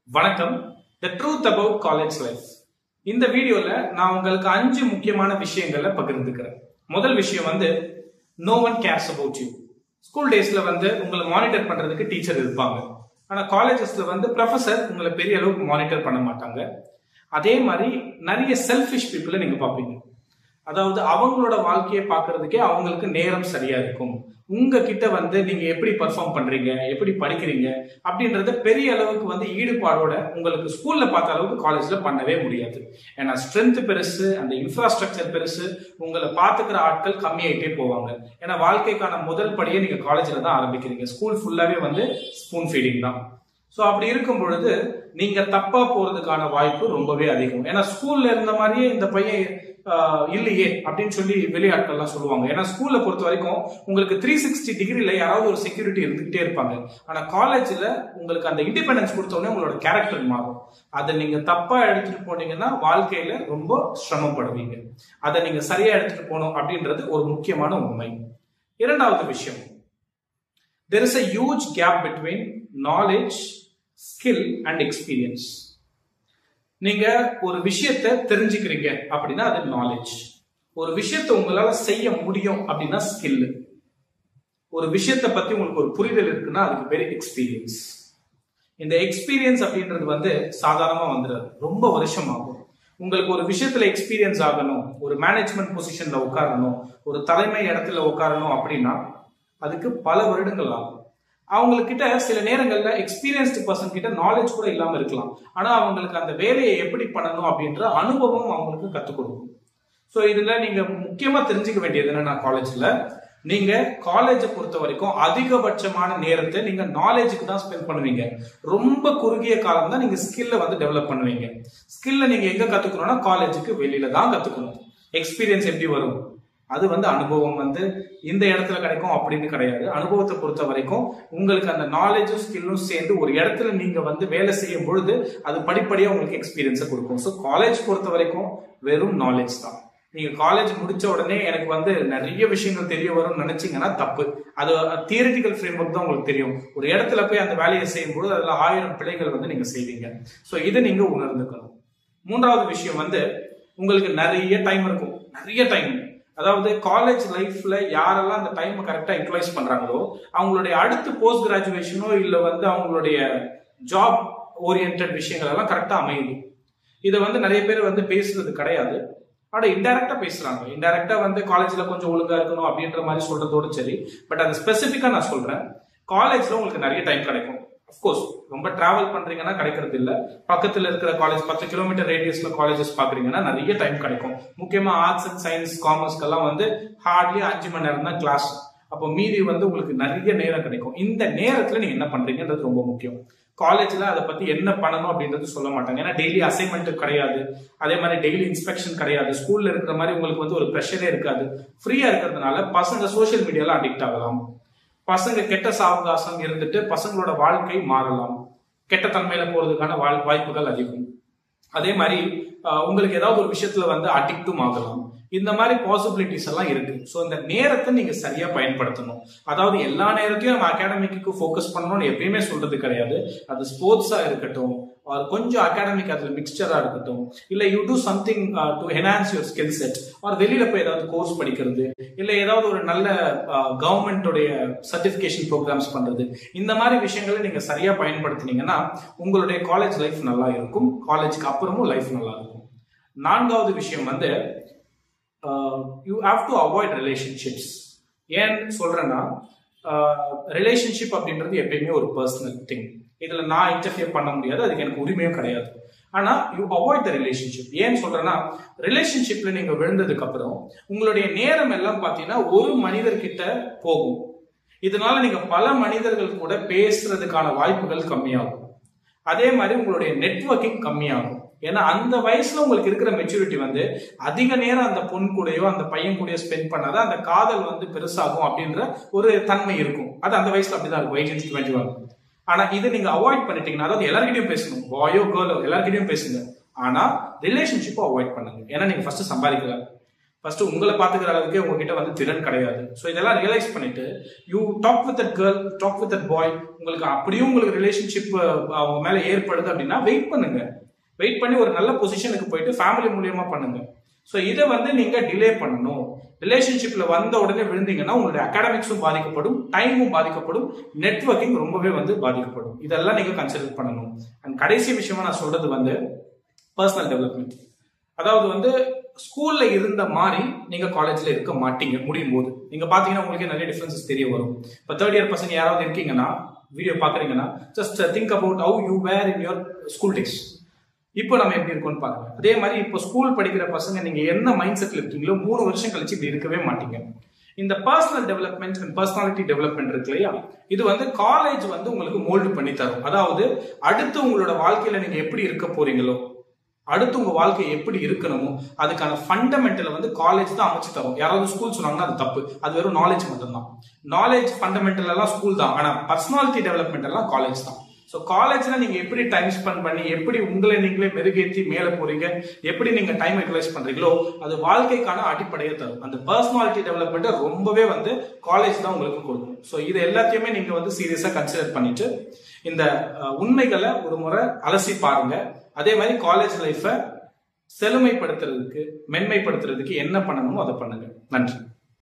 வணக்கம் the truth about college life இந்த வீடியோல நான் உங்களுக்கு அஞ்சு முக்கியமான விஷயங்களை பகிர்ந்துக்கிறேன் முதல் விஷயம் வந்து no one cares about you school டேஸ்ல வந்து உங்களை மானிட்டர் பண்றதுக்கு டீச்சர் இருப்பாங்க ஆனா காலேஜஸ்ல வந்து ப்ரொஃபசர் உங்களை பெரிய அளவுக்கு மானிட்டர் பண்ண மாட்டாங்க அதே மாதிரி நிறைய செல்ஃபிஷ் பீப்புளை நீங்க பார்ப்பீங்க அதாவது அவங்களோட வாழ்க்கையை பார்க்கறதுக்கே அவங்களுக்கு நேரம் சரியா இருக்கும் உங்ககிட்ட வந்து நீங்க எப்படி பர்ஃபார்ம் பண்றீங்க எப்படி படிக்கிறீங்க அப்படின்றத பெரிய அளவுக்கு வந்து ஈடுபாடோட உங்களுக்கு ஸ்கூல்ல பார்த்த அளவுக்கு காலேஜ்ல பண்ணவே முடியாது ஏன்னா ஸ்ட்ரென்த் பெருசு அந்த இன்ஃப்ராஸ்ட்ரக்சர் பெருசு உங்களை பார்த்துக்கிற ஆட்கள் கம்மியாயிட்டே போவாங்க ஏன்னா வாழ்க்கைக்கான முதல் படியை நீங்க காலேஜ்ல தான் ஆரம்பிக்கிறீங்க ஸ்கூல் ஃபுல்லாவே வந்து ஸ்பூன் ஃபீடிங் தான் ஸோ அப்படி இருக்கும் பொழுது நீங்க தப்பா போறதுக்கான வாய்ப்பு ரொம்பவே அதிகம் ஏன்னா ஸ்கூல்ல இருந்த மாதிரியே இந்த பையன் ஆஹ், இல்லையே அப்படின்னு சொல்லி வெளியாட்கள்லாம் சொல்லுவாங்க ஏன்னா ஸ்கூல்ல பொறுத்த வரைக்கும் உங்களுக்கு த்ரீ சிக்ஸ்டி டிகிரில யாராவது ஒரு செக்யூரிட்டி இருந்துகிட்டே இருப்பாங்க ஆனா காலேஜ்ல உங்களுக்கு அந்த இண்டிபெண்டன்ஸ் கொடுத்தோடனே உங்களோட கேரக்டர் மாறும் அதை நீங்க தப்பா எடுத்துட்டு போனீங்கன்னா வாழ்க்கையில ரொம்ப சிரமப்படுவீங்க அதை நீங்க சரியா எடுத்துட்டு போகணும் அப்படின்றது ஒரு முக்கியமான உண்மை இரண்டாவது விஷயம் there is a huge gap between knowledge skill and experience நீங்க ஒரு விஷயத்தை தெரிஞ்சுக்கிறீங்க அப்படின்னா அது நாலேஜ் ஒரு விஷயத்தை உங்களால செய்ய முடியும் அப்படின்னா ஸ்கில் ஒரு விஷயத்தை பத்தி உங்களுக்கு ஒரு புரிதல் இருக்குன்னா அதுக்கு பேரு எக்ஸ்பீரியன்ஸ் இந்த எக்ஸ்பீரியன்ஸ் அப்படின்றது வந்து சாதாரணமா வந்துடாது ரொம்ப வருஷம் ஆகும் உங்களுக்கு ஒரு விஷயத்துல எக்ஸ்பீரியன்ஸ் ஆகணும் ஒரு மேனேஜ்மெண்ட் பொசிஷன்ல உட்காரணும் ஒரு தலைமை இடத்துல உட்காரணும் அப்படின்னா அதுக்கு பல வருடங்கள் ஆகும் அவங்கக்கிட்ட சில நேரங்கள்ல எக்ஸ்பீரியன்ஸ்டு பர்சன் கிட்ட நாலேஜ் கூட இல்லாம இருக்கலாம் ஆனா அவங்களுக்கு அந்த வேலையை எப்படி பண்ணணும் அப்படின்ற அனுபவம் அவங்களுக்கு கத்துக் கொடுக்கும் ஸோ இதுல நீங்க முக்கியமா தெரிஞ்சுக்க வேண்டியது என்னன்னா காலேஜ்ல நீங்க காலேஜை பொறுத்த வரைக்கும் அதிகபட்சமான நேரத்தை நீங்க நாலேஜுக்கு தான் ஸ்பெண்ட் பண்ணுவீங்க ரொம்ப குறுகிய காலம் தான் நீங்க ஸ்கில்ல வந்து டெவலப் பண்ணுவீங்க ஸ்கில்ல நீங்க எங்க கத்துக்கணும்னா காலேஜுக்கு வெளியில தான் கத்துக்கணும் எக்ஸ்பீரியன்ஸ் எப்படி வரும் அது வந்து அனுபவம் வந்து இந்த இடத்துல கிடைக்கும் அப்படின்னு கிடையாது அனுபவத்தை பொறுத்த வரைக்கும் உங்களுக்கு அந்த நாலேஜும் ஸ்கில்லும் சேர்ந்து ஒரு இடத்துல நீங்க வந்து வேலை செய்யும் பொழுது அது படிப்படியா உங்களுக்கு எக்ஸ்பீரியன்ஸை கொடுக்கும் ஸோ காலேஜ் பொறுத்த வரைக்கும் வெறும் நாலேஜ் தான் நீங்க காலேஜ் முடிச்ச உடனே எனக்கு வந்து நிறைய விஷயங்கள் தெரிய வரும்னு நினைச்சீங்கன்னா தப்பு அது தியரிட்டிக்கல் ஃப்ரேம் ஒர்க் தான் உங்களுக்கு தெரியும் ஒரு இடத்துல போய் அந்த வேலையை செய்யும்போது அதுல ஆயிரம் பிழைகள் வந்து நீங்க செய்வீங்க ஸோ இதை நீங்க உணர்ந்துக்கணும் மூன்றாவது விஷயம் வந்து உங்களுக்கு நிறைய டைம் இருக்கும் நிறைய டைம் அதாவது காலேஜ் லைஃப்ல யாரெல்லாம் அந்த டைம் கரெக்டா யூட்டிலைஸ் பண்றாங்களோ அவங்களுடைய அடுத்து போஸ்ட் கிராஜுவேஷனோ இல்ல வந்து அவங்களுடைய ஜாப் ஓரியன்ட் விஷயங்கள் எல்லாம் கரெக்டா அமையுது இதை வந்து நிறைய பேர் வந்து பேசுறது கிடையாது ஆனா இன்டெரக்டா பேசுறாங்க இன்டெரக்டா வந்து காலேஜ்ல கொஞ்சம் ஒழுங்கா இருக்கணும் அப்படின்ற மாதிரி சொல்றதோட சரி பட் அது ஸ்பெசிஃபிக்கா நான் சொல்றேன் காலேஜ்ல உங்களுக்கு நிறைய டைம் கிடைக்கும் அஃப்கோர்ஸ் ரொம்ப டிராவல் பண்றீங்கன்னா கிடைக்கிறது இல்ல பக்கத்துல இருக்கிற காலேஜ் பத்து கிலோமீட்டர் ரேடியஸ்ல காலேஜஸ் பாக்குறீங்கன்னா நிறைய டைம் கிடைக்கும் முக்கியமா ஆர்ட்ஸ் அண்ட் சயின்ஸ் காமர்ஸ்க்கெல்லாம் வந்து ஹார்ட்லி அஞ்சு மணி நேரம் தான் கிளாஸ் அப்போ மீதி வந்து உங்களுக்கு நிறைய நேரம் கிடைக்கும் இந்த நேரத்துல நீங்க என்ன பண்றீங்கன்றது ரொம்ப முக்கியம் காலேஜ்ல அதை பத்தி என்ன பண்ணணும் அப்படின்றது சொல்ல மாட்டாங்க ஏன்னா டெய்லி அசைன்மெண்ட் கிடையாது அதே மாதிரி டெய்லி இன்ஸ்பெக்ஷன் கிடையாது ஸ்கூல்ல இருக்கிற மாதிரி உங்களுக்கு வந்து ஒரு ப்ரெஷரே இருக்காது ஃப்ரீயா இருக்கிறதுனால பசங்க சோஷியல் மீடியால அடிக்ட் ஆகலாம் பசங்க கெட்ட சாவகாசம் இருந்துட்டு பசங்களோட வாழ்க்கை மாறலாம் கெட்ட தன்மையில போறதுக்கான வாழ்- வாய்ப்புகள் அதிகம் அதே மாதிரி ஆஹ், உங்களுக்கு ஏதாவது ஒரு விஷயத்துல வந்து அடிக்டும் ஆகலாம் இந்த மாதிரி பாசிபிலிட்டிஸ் எல்லாம் இருக்கு ஸோ இந்த நேரத்தை நீங்க சரியா பயன்படுத்தணும் அதாவது எல்லா நேரத்தையும் நம்ம அகாடமிக்கு ஃபோக்கஸ் பண்ணணும்னு எப்பயுமே சொல்றது கிடையாது அது ஸ்போர்ட்ஸா இருக்கட்டும் or கொஞ்சம் அகாடமிக் அதுல மிக்சரா இருக்கட்டும் இல்ல you do something to enhance your skill set or வெளியில போய் ஏதாவது கோர்ஸ் படிக்கிறது இல்ல ஏதாவது ஒரு நல்ல கவர்மெண்டோடைய சர்டிபிகேஷன் ப்ரோக்ராம்ஸ் பண்றது இந்த மாதிரி விஷயங்களை நீங்க சரியா பயன்படுத்தினீங்கன்னா உங்களுடைய காலேஜ் லைஃப் நல்லா இருக்கும் காலேஜ்க்கு அப்புறமும் லைஃப் நல்லா இருக்கும் நான்காவது விஷயம் வந்து you have to avoid relationships ஏன் சொல்றேன்னா ரிலேஷன்ஷிப் அப்படின்றது எப்பயுமே ஒரு பர்சனல் திங் இதுல நான் இன்டர்ஃபியர் பண்ண முடியாது அதுக்கு எனக்கு உரிமையும் கிடையாது ஆனா யூ அவாய்ட் த ரிலேஷன்ஷிப் ஏன் சொல்றேன்னா ரிலேஷன்ஷிப்ல நீங்க விழுந்ததுக்கு அப்புறம் உங்களுடைய நேரம் எல்லாம் பாத்தீங்கன்னா ஒரு மனிதர்கிட்ட போகும் இதனால நீங்க பல மனிதர்கள் கூட பேசுறதுக்கான வாய்ப்புகள் கம்மியாகும் அதே மாதிரி உங்களுடைய நெட்வொர்க்கிங் கம்மியாகும் ஏன்னா அந்த வயசுல உங்களுக்கு இருக்கிற மெச்சூரிட்டி வந்து அதிக நேரம் அந்த பொன் கூடயோ அந்த பையன் கூடயோ ஸ்பெண்ட் பண்ணாதான் அந்த காதல் வந்து பெருசாகும் அப்படின்ற ஒரு தன்மை இருக்கும் அது அந்த வயசுல அப்படிதான் இருக்கும் எயிட்டீன் டுவெண்ட்டி ஒன் ஆனா இது நீங்க அவாய்ட் பண்ணிட்டீங்கன்னா அதாவது எல்லார்கிட்டயும் பேசணும் பாயோ கேர்ளோ எல்லார்கிட்டயும் பேசுங்க ஆனா ரிலேஷன்ஷிப்பை அவாய்ட் பண்ணுங்க ஏன்னா நீங்க ஃபர்ஸ்ட் சம்பாதிக்கல ஃபர்ஸ்ட் உங்களை பாத்துக்கிற அளவுக்கு உங்ககிட்ட வந்து திறன் கிடையாது ஸோ இதெல்லாம் ரியலைஸ் பண்ணிட்டு you talk with that girl talk with that boy உங்களுக்கு அப்படியும் உங்களுக்கு ரிலேஷன்ஷிப் அவங்க மேல ஏற்படுது அப்படின்னா வெயிட் பண்ணுங்க வெயிட் பண்ணி ஒரு நல்ல பொசிஷனுக்கு போயிட்டு ஃபேமிலி மூலியமா பண்ணுங்க ஸோ இதை வந்து நீங்க டிலே பண்ணணும் ரிலேஷன்ஷிப்ல வந்த உடனே விழுந்தீங்கன்னா உங்களுடைய அகாடமிக்ஸும் பாதிக்கப்படும் டைமும் பாதிக்கப்படும் நெட்ஒர்க்கிங் ரொம்பவே வந்து பாதிக்கப்படும் இதெல்லாம் நீங்க கன்சிடர் பண்ணணும் அண்ட் கடைசி விஷயமா நான் சொல்றது வந்து பர்சனல் டெவலப்மெண்ட் அதாவது வந்து ஸ்கூல்ல இருந்த மாதிரி நீங்க காலேஜ்ல இருக்க மாட்டீங்க முடியும் போது நீங்க பாத்தீங்கன்னா உங்களுக்கு நிறைய டிஃபரன்சஸ் தெரிய வரும் இப்போ தேர்ட் இயர் பசங்க யாராவது இருக்கீங்கன்னா வீடியோ பாக்குறீங்கன்னா just think about how you were in your school days இப்போ நம்ம எப்படி இருக்கோம்னு பாருங்க அதே மாதிரி இப்போ ஸ்கூல் படிக்கிற பசங்க நீங்க என்ன மைண்ட் செட்ல இருக்கீங்களோ மூணு வருஷம் கழிச்சு இப்படி இருக்கவே மாட்டீங்க இந்த personal development and personality development இருக்கு இல்லையா இது வந்து காலேஜ் வந்து உங்களுக்கு மோல்டு பண்ணி தரும் அதாவது அடுத்து உங்களோட வாழ்க்கையில நீங்க எப்படி இருக்க போறீங்களோ அடுத்து உங்க வாழ்க்கை எப்படி இருக்கணுமோ அதுக்கான ஃபண்டமெண்டலை வந்து காலேஜ் தான் அமைச்சு தரும் யாராவது ஸ்கூல் சொன்னாங்கன்னா அது தப்பு அது வெறும் நாலேஜ் மட்டும்தான் நாலேஜ் ஃபண்டமெண்டல் எல்லாம் ஸ்கூல் தான் ஆனா பர்சனாலிட்டி டெவலப்மெண்ட் எல்லாம் காலேஜ் தான் ஸோ காலேஜ்ல நீங்க எப்படி டைம் ஸ்பெண்ட் பண்ணி எப்படி உங்களை நீங்களே மெருகேற்றி மேலே போறீங்க எப்படி நீங்க டைம் யூட்டிலைஸ் பண்றீங்களோ அது வாழ்க்கைக்கான அடிப்படையை தரும் அந்த பர்சனாலிட்டி டெவலப்மெண்ட்டை ரொம்பவே வந்து காலேஜ் தான் உங்களுக்கு கொடுக்கும் ஸோ இது எல்லாத்தையுமே நீங்க வந்து சீரியஸா கன்சிடர் பண்ணிட்டு இந்த அஹ், உண்மைகளை ஒரு முறை அலசி பாருங்க அதே மாதிரி காலேஜ் லைஃப்பை செழுமைப்படுத்துறதுக்கு மென்மைப்படுத்துறதுக்கு என்ன பண்ணணுமோ அதை பண்ணுங்க நன்றி